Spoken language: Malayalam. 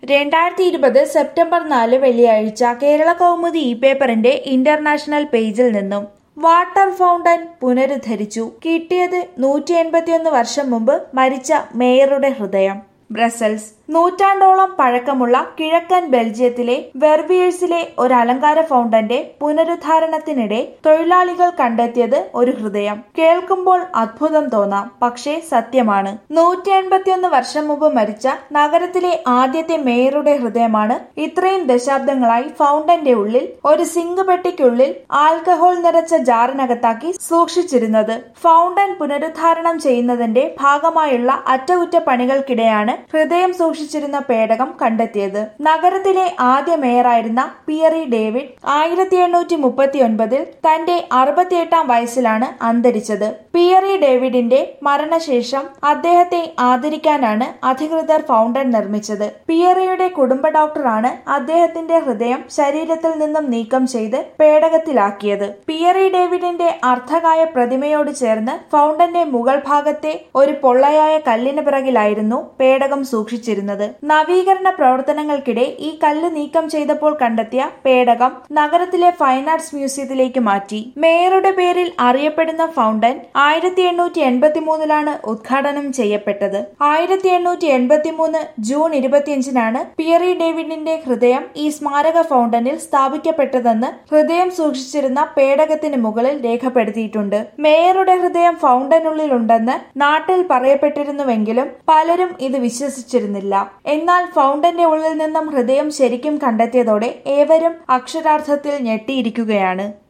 രണ്ടായിരത്തി ഇരുപത് സെപ്റ്റംബർ നാല് വെള്ളിയാഴ്ച കേരള കൗമുദി ഇ പേപ്പറിന്റെ ഇന്റർനാഷണൽ പേജിൽ നിന്നും വാട്ടർ ഫൗണ്ടൻ പുനരുദ്ധരിച്ചു കിട്ടിയത് നൂറ്റി എൺപത്തിയൊന്ന് വർഷം മുമ്പ് മരിച്ച മേയറുടെ ഹൃദയം ബ്രസൽസ് നൂറ്റാണ്ടോളം പഴക്കമുള്ള കിഴക്കൻ ബെൽജിയത്തിലെ വെർവിയേഴ്സിലെ ഒരു അലങ്കാര ഫൗണ്ടന്റെ പുനരുദ്ധാരണത്തിനിടെ തൊഴിലാളികൾ കണ്ടെത്തിയത് ഒരു ഹൃദയം കേൾക്കുമ്പോൾ അത്ഭുതം തോന്നാം പക്ഷേ സത്യമാണ് നൂറ്റി എൺപത്തിയൊന്ന് വർഷം മുമ്പ് മരിച്ച നഗരത്തിലെ ആദ്യത്തെ മേയറുടെ ഹൃദയമാണ് ഇത്രയും ദശാബ്ദങ്ങളായി ഫൗണ്ടന്റെ ഉള്ളിൽ ഒരു സിങ്ക് പെട്ടിക്കുള്ളിൽ ആൽക്കഹോൾ നിറച്ച ജാറിനകത്താക്കി സൂക്ഷിച്ചിരുന്നത് ഫൗണ്ടൻ പുനരുദ്ധാരണം ചെയ്യുന്നതിന്റെ ഭാഗമായുള്ള അറ്റകുറ്റപ്പണികൾക്കിടെയാണ് ഹൃദയം സൂക്ഷിച്ചിരുന്ന പേടകം കണ്ടെത്തിയത് നഗരത്തിലെ ആദ്യ മേയറായിരുന്ന പിയറി ഡേവിഡ് ആയിരത്തി എണ്ണൂറ്റി മുപ്പത്തി ഒൻപതിൽ തന്റെ അറുപത്തിയെട്ടാം വയസ്സിലാണ് അന്തരിച്ചത് പിയറി ഡേവിഡിന്റെ മരണശേഷം അദ്ദേഹത്തെ ആദരിക്കാനാണ് അധികൃതർ ഫൗണ്ടൻ നിർമ്മിച്ചത് പിയറിയുടെ കുടുംബ ഡോക്ടറാണ് അദ്ദേഹത്തിന്റെ ഹൃദയം ശരീരത്തിൽ നിന്നും നീക്കം ചെയ്ത് പേടകത്തിലാക്കിയത് പിയറി ഡേവിഡിന്റെ അർദ്ധകായ പ്രതിമയോട് ചേർന്ന് ഫൗണ്ടന്റെ മുകൾ ഭാഗത്തെ ഒരു പൊള്ളയായ കല്ലിന് പിറകിലായിരുന്നു പേടകം സൂക്ഷിച്ചിരുന്നത് നവീകരണ പ്രവർത്തനങ്ങൾക്കിടെ ഈ കല്ല് നീക്കം ചെയ്തപ്പോൾ കണ്ടെത്തിയ പേടകം നഗരത്തിലെ ഫൈൻ ആർട്സ് മ്യൂസിയത്തിലേക്ക് മാറ്റി മേയറുടെ പേരിൽ അറിയപ്പെടുന്ന ഫൗണ്ടൻ ആയിരത്തി എണ്ണൂറ്റി എൺപത്തി മൂന്നിലാണ് ഉദ്ഘാടനം ചെയ്യപ്പെട്ടത് ആയിരത്തി എണ്ണൂറ്റി എൺപത്തി മൂന്ന് ജൂൺ ഇരുപത്തിയഞ്ചിനാണ് പിയറി ഡേവിഡിന്റെ ഹൃദയം ഈ സ്മാരക ഫൗണ്ടനിൽ സ്ഥാപിക്കപ്പെട്ടതെന്ന് ഹൃദയം സൂക്ഷിച്ചിരുന്ന പേടകത്തിന് മുകളിൽ രേഖപ്പെടുത്തിയിട്ടുണ്ട് മേയറുടെ ഹൃദയം ഫൗണ്ടനുള്ളിലുണ്ടെന്ന് നാട്ടിൽ പറയപ്പെട്ടിരുന്നുവെങ്കിലും പലരും ഇത് വിശ്വസിച്ചിരുന്നില്ല എന്നാൽ ഫൗണ്ടന്റെ ഉള്ളിൽ നിന്നും ഹൃദയം ശരിക്കും കണ്ടെത്തിയതോടെ ഏവരും അക്ഷരാർത്ഥത്തിൽ ഞെട്ടിയിരിക്കുകയാണ്